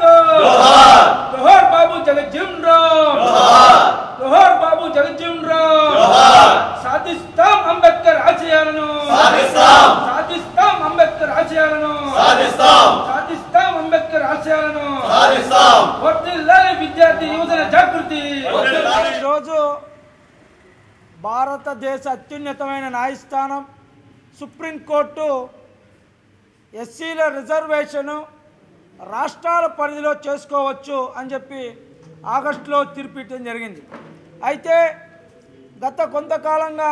నాయకత్వం జోహార్ బాబు జగజ్జీవన్ రామ్ జోహార్ బాబు జగజ్జీవన్ రామ్ సాధిస్తాం అంబేద్కర్ ఆశయాలను సాధిస్తాం అంబేద్కర్ ఆశయాలను సాధిస్తాం అంబేద్కర్ ఆశయాలను వర్ధిల్లాలి విద్యార్థి యువజన జాగృతి ఈరోజు భారతదేశ అత్యున్నతమైన న్యాయస్థానం సుప్రీంకోర్టు ఎస్సీల రిజర్వేషను రాష్ట్రాల పరిధిలో చేసుకోవచ్చు అని చెప్పి ఆగస్టులో తీర్పు ఇవ్వడం జరిగింది అయితే గత కొంతకాలంగా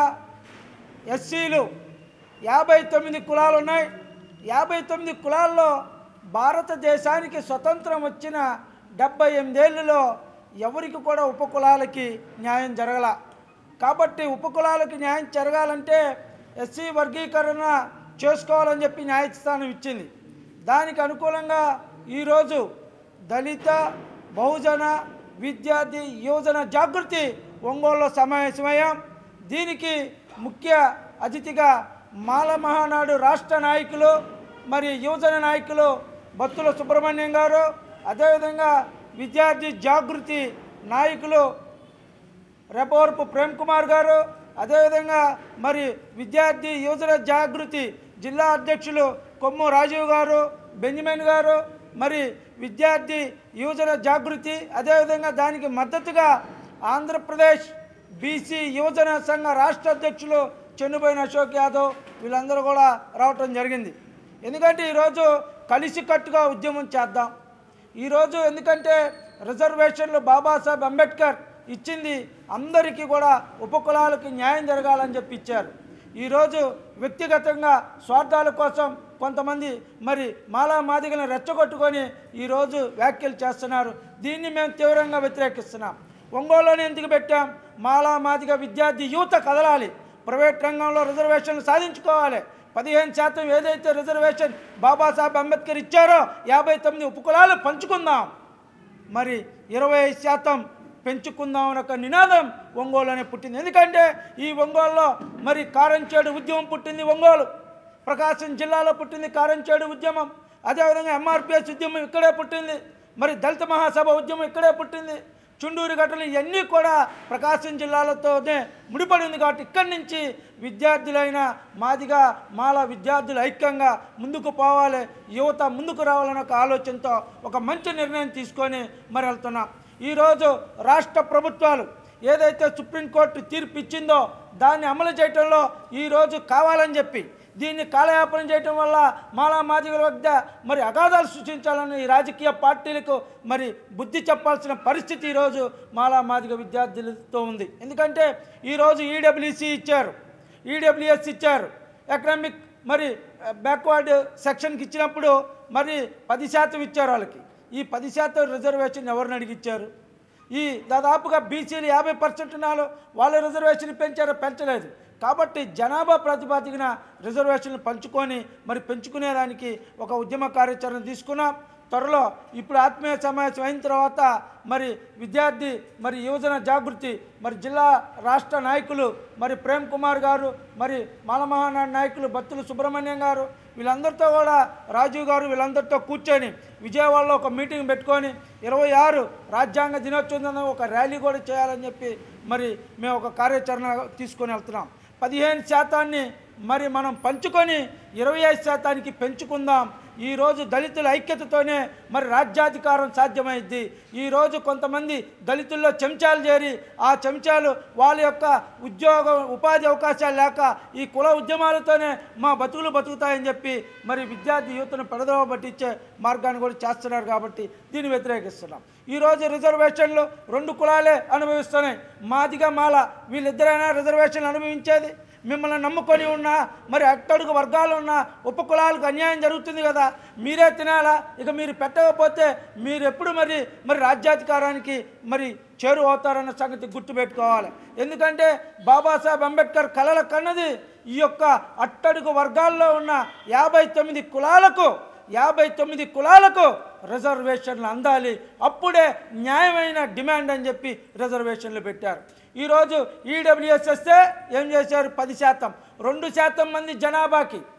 ఎస్సీలు యాభై తొమ్మిది కులాలు ఉన్నాయి యాభై తొమ్మిది కులాల్లో భారతదేశానికి స్వతంత్రం వచ్చిన డెబ్బై ఎనిమిదేళ్లలో ఎవరికి కూడా ఉపకులాలకి న్యాయం జరగల కాబట్టి ఉపకులాలకి న్యాయం జరగాలంటే ఎస్సీ వర్గీకరణ చేసుకోవాలని చెప్పి న్యాయస్థానం ఇచ్చింది దానికి అనుకూలంగా ఈరోజు దళిత బహుజన విద్యార్థి యువజన జాగృతి ఒంగోలులో సమావేశమయ్యాం దీనికి ముఖ్య అతిథిగా మాల మహానాడు రాష్ట్ర నాయకులు మరి యువజన నాయకులు బత్తుల సుబ్రహ్మణ్యం గారు అదేవిధంగా విద్యార్థి జాగృతి నాయకులు రెపవరపు ప్రేమ్ కుమార్ గారు అదేవిధంగా మరి విద్యార్థి యువజన జాగృతి జిల్లా అధ్యక్షులు కొమ్ము రాజీవ్ గారు బెంజమిన్ గారు మరి విద్యార్థి యువజన జాగృతి అదేవిధంగా దానికి మద్దతుగా ఆంధ్రప్రదేశ్ బీసీ యువజన సంఘ రాష్ట్ర అధ్యక్షులు చెన్నుబోయిన అశోక్ యాదవ్ వీళ్ళందరూ కూడా రావటం జరిగింది ఎందుకంటే ఈరోజు కలిసికట్టుగా ఉద్యమం చేద్దాం ఈరోజు ఎందుకంటే రిజర్వేషన్లు బాబాసాహెబ్ అంబేద్కర్ ఇచ్చింది అందరికీ కూడా ఉపకులాలకి న్యాయం జరగాలని చెప్పి ఇచ్చారు ఈరోజు వ్యక్తిగతంగా స్వార్థాల కోసం కొంతమంది మరి మాలా మాదిగలను రెచ్చగొట్టుకొని ఈరోజు వ్యాఖ్యలు చేస్తున్నారు దీన్ని మేము తీవ్రంగా వ్యతిరేకిస్తున్నాం ఒంగోలులోనే ఎందుకు పెట్టాం మాలా మాదిగ విద్యార్థి యువత కదలాలి ప్రైవేట్ రంగంలో రిజర్వేషన్లు సాధించుకోవాలి పదిహేను శాతం ఏదైతే రిజర్వేషన్ బాబాసాహెబ్ అంబేద్కర్ ఇచ్చారో యాభై తొమ్మిది ఉపకులాలు పంచుకుందాం మరి ఇరవై ఐదు శాతం పెంచుకుందాం అనే ఒక నినాదం ఒంగోలులోనే పుట్టింది ఎందుకంటే ఈ ఒంగోలులో మరి కారంచేడు ఉద్యమం పుట్టింది ఒంగోలు ప్రకాశం జిల్లాలో పుట్టింది కారంచేడు ఉద్యమం అదేవిధంగా ఎంఆర్పిఎస్ ఉద్యమం ఇక్కడే పుట్టింది మరి దళిత మహాసభ ఉద్యమం ఇక్కడే పుట్టింది చుండూరు ఘటనలు ఇవన్నీ కూడా ప్రకాశం జిల్లాలతోనే ముడిపడి ఉంది కాబట్టి ఇక్కడి నుంచి విద్యార్థులైన మాదిగా మాల విద్యార్థులు ఐక్యంగా ముందుకు పోవాలి యువత ముందుకు రావాలనే ఒక ఆలోచనతో ఒక మంచి నిర్ణయం తీసుకొని మరి వెళ్తున్నాం ఈరోజు రాష్ట్ర ప్రభుత్వాలు ఏదైతే సుప్రీంకోర్టు తీర్పు ఇచ్చిందో దాన్ని అమలు చేయటంలో ఈరోజు కావాలని చెప్పి దీన్ని కాలయాపన చేయటం వల్ల మాలా మాదిగల వద్ద మరి అగాధాలు సృష్టించాలని ఈ రాజకీయ పార్టీలకు మరి బుద్ధి చెప్పాల్సిన పరిస్థితి ఈరోజు మాలా మాదిగ విద్యార్థులతో ఉంది ఎందుకంటే ఈరోజు ఈడబ్ల్యూసి ఇచ్చారు ఈడబ్ల్యూఎస్ ఇచ్చారు ఎకనామిక్ మరి బ్యాక్వర్డ్ సెక్షన్కి ఇచ్చినప్పుడు మరి పది శాతం ఇచ్చారు వాళ్ళకి ఈ పది శాతం రిజర్వేషన్ ఎవరిని అడిగిచ్చారు ఈ దాదాపుగా బీసీలు యాభై పర్సెంట్ ఉన్నారు వాళ్ళ రిజర్వేషన్ పెంచారో పెంచలేదు కాబట్టి జనాభా ప్రాతిపదికన రిజర్వేషన్లు పంచుకొని మరి పెంచుకునేదానికి ఒక ఉద్యమ కార్యాచరణ తీసుకున్నాం త్వరలో ఇప్పుడు ఆత్మీయ సమావేశం అయిన తర్వాత మరి విద్యార్థి మరి యువజన జాగృతి మరి జిల్లా రాష్ట్ర నాయకులు మరి ప్రేమ్ కుమార్ గారు మరి మాలమహానాడు నాయకులు బత్తుల సుబ్రహ్మణ్యం గారు వీళ్ళందరితో కూడా రాజీవ్ గారు వీళ్ళందరితో కూర్చొని విజయవాడలో ఒక మీటింగ్ పెట్టుకొని ఇరవై ఆరు రాజ్యాంగ దినోత్సవం ఒక ర్యాలీ కూడా చేయాలని చెప్పి మరి మేము ఒక కార్యాచరణ తీసుకొని వెళ్తున్నాం పదిహేను శాతాన్ని మరి మనం పంచుకొని ఇరవై ఐదు శాతానికి పెంచుకుందాం ఈరోజు దళితుల ఐక్యతతోనే మరి రాజ్యాధికారం సాధ్యమైంది ఈరోజు కొంతమంది దళితుల్లో చెంచాలు చేరి ఆ చెంచాలు వాళ్ళ యొక్క ఉద్యోగ ఉపాధి అవకాశాలు లేక ఈ కుల ఉద్యమాలతోనే మా బతుకులు బతుకుతాయని చెప్పి మరి విద్యార్థి యువతను పెడదవ పట్టించే మార్గాన్ని కూడా చేస్తున్నారు కాబట్టి దీన్ని వ్యతిరేకిస్తున్నాం ఈరోజు రిజర్వేషన్లు రెండు కులాలే అనుభవిస్తున్నాయి మాదిగా మాల వీళ్ళిద్దరైనా రిజర్వేషన్లు అనుభవించేది మిమ్మల్ని నమ్ముకొని ఉన్న మరి అట్టడుగు వర్గాలు ఉన్న ఉపకులాలకు అన్యాయం జరుగుతుంది కదా మీరే తినాలా ఇక మీరు పెట్టకపోతే మీరు ఎప్పుడు మరి మరి రాజ్యాధికారానికి మరి చేరు అవుతారన్న సంగతి గుర్తుపెట్టుకోవాలి ఎందుకంటే బాబాసాహెబ్ అంబేద్కర్ కలల కన్నది ఈ యొక్క అట్టడుగు వర్గాల్లో ఉన్న యాభై తొమ్మిది కులాలకు యాభై తొమ్మిది కులాలకు రిజర్వేషన్లు అందాలి అప్పుడే న్యాయమైన డిమాండ్ అని చెప్పి రిజర్వేషన్లు పెట్టారు ఈరోజు ఈడబ్ల్యూఎస్ వస్తే ఏం చేశారు పది శాతం రెండు శాతం మంది జనాభాకి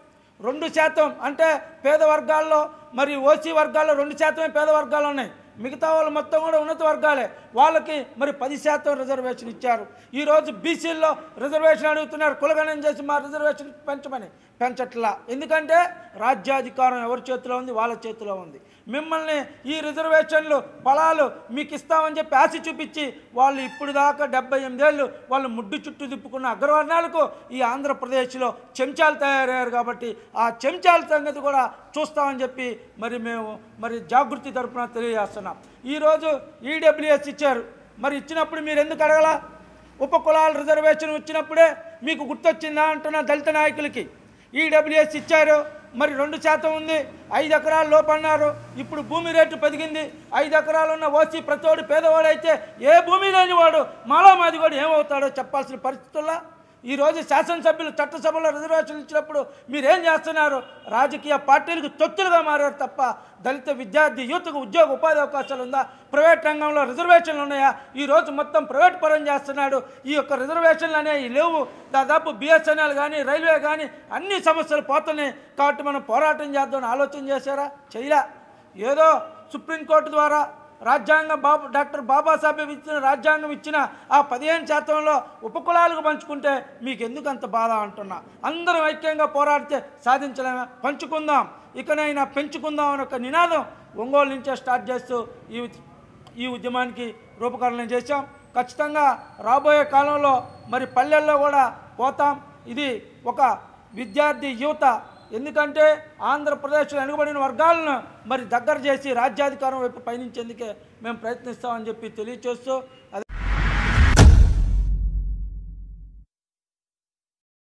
రెండు శాతం అంటే పేద వర్గాల్లో మరి ఓసీ వర్గాల్లో రెండు శాతమే పేద వర్గాలు ఉన్నాయి మిగతా వాళ్ళు మొత్తం కూడా ఉన్నత వర్గాలే వాళ్ళకి మరి పది శాతం రిజర్వేషన్ ఇచ్చారు ఈరోజు బీసీల్లో రిజర్వేషన్ అడుగుతున్నారు కులగణం చేసి మా రిజర్వేషన్ పెంచమని పెంచట్లా ఎందుకంటే రాజ్యాధికారం ఎవరి చేతిలో ఉంది వాళ్ళ చేతిలో ఉంది మిమ్మల్ని ఈ రిజర్వేషన్లు ఫలాలు మీకు ఇస్తామని చెప్పి ఆశ చూపించి వాళ్ళు ఇప్పుడు దాకా డెబ్బై ఎనిమిదేళ్ళు వాళ్ళు ముడ్డు చుట్టూ తిప్పుకున్న అగ్రవర్ణాలకు ఈ ఆంధ్రప్రదేశ్లో చెంచాలు తయారయ్యారు కాబట్టి ఆ చెంచాల సంగతి కూడా చూస్తామని చెప్పి మరి మేము మరి జాగృతి తరపున తెలియజేస్తున్నాం ఈరోజు ఈడబ్ల్యూఎస్ ఇచ్చారు మరి ఇచ్చినప్పుడు మీరు ఎందుకు అడగల ఉప కులాల రిజర్వేషన్ వచ్చినప్పుడే మీకు గుర్తొచ్చిందా అంటున్న దళిత నాయకులకి ఈడబ్ల్యూఎస్ ఇచ్చారు మరి రెండు శాతం ఉంది ఐదు ఎకరాల లోపు అన్నారు ఇప్పుడు భూమి రేటు పెరిగింది ఐదు ఎకరాలు ఉన్న ఓసీ ప్రతోడు పేదవాడైతే ఏ భూమి లేని వాడు మాలా మాది కూడా ఏమవుతాడో చెప్పాల్సిన పరిస్థితుల్లో ఈరోజు శాసనసభ్యులు చట్టసభలో రిజర్వేషన్ ఇచ్చినప్పుడు మీరేం చేస్తున్నారు రాజకీయ పార్టీలకు తొత్తులుగా మారారు తప్ప దళిత విద్యార్థి యూత్కు ఉద్యోగ ఉపాధి అవకాశాలు ఉందా ప్రైవేట్ రంగంలో రిజర్వేషన్లు ఉన్నాయా ఈరోజు మొత్తం ప్రైవేట్ పరం చేస్తున్నాడు ఈ యొక్క రిజర్వేషన్లు అనేవి లేవు దాదాపు బిఎస్ఎన్ఎల్ కానీ రైల్వే కానీ అన్ని సమస్యలు పోతున్నాయి కాబట్టి మనం పోరాటం చేద్దామని ఆలోచన చేశారా చేయలే ఏదో సుప్రీంకోర్టు ద్వారా రాజ్యాంగం బాబు డాక్టర్ బాబాసాహెబ్ ఇచ్చిన రాజ్యాంగం ఇచ్చిన ఆ పదిహేను శాతంలో ఉపకులాలకు పంచుకుంటే మీకు ఎందుకు అంత బాధ అంటున్నా అందరం ఐక్యంగా పోరాడితే సాధించలేమే పంచుకుందాం ఇకనైనా పెంచుకుందాం అనే ఒక నినాదం ఒంగోలు నుంచే స్టార్ట్ చేస్తూ ఈ ఉద్- ఈ ఉద్యమానికి రూపకల్పన చేశాం ఖచ్చితంగా రాబోయే కాలంలో మరి పల్లెల్లో కూడా పోతాం ఇది ఒక విద్యార్థి యువత ఎందుకంటే ఆంధ్రప్రదేశ్లో వెనుకబడిన వర్గాలను మరి దగ్గర చేసి రాజ్యాధికారం వైపు పయనించేందుకే మేము ప్రయత్నిస్తామని చెప్పి తెలియచేస్తూ అదే